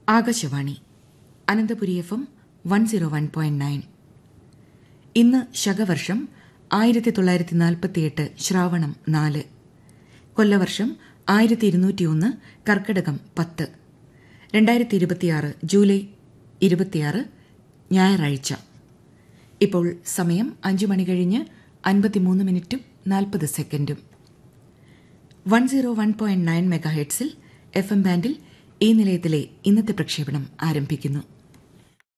Akashvani Ananthapuri F M one zero one point nine ഇന്ന് ശകവർഷം ആയിരത്തി തൊള്ളായിരത്തി നാൽപ്പത്തിയെട്ട് ശ്രാവണം നാല് കൊല്ലവർഷം ആയിരത്തി ഇരുന്നൂറ്റിയൊന്ന് കർക്കിടകം പത്ത് രണ്ടായിരത്തി ഇരുപത്തിയാറ് ജൂലൈ ഇരുപത്തിയാറ് ഞായറാഴ്ച ഇപ്പോൾ സമയം അഞ്ചു മണി കഴിഞ്ഞ് അൻപത്തിമൂന്ന് മിനിറ്റും നാൽപ്പത് സെക്കൻഡും one zero one point nine മെഗാഹെഡ്സിൽ എഫ് എം ബാൻഡിൽ ഈ നിലയത്തിലെ ഇന്നത്തെ പ്രക്ഷേപണം ആരംഭിക്കുന്നു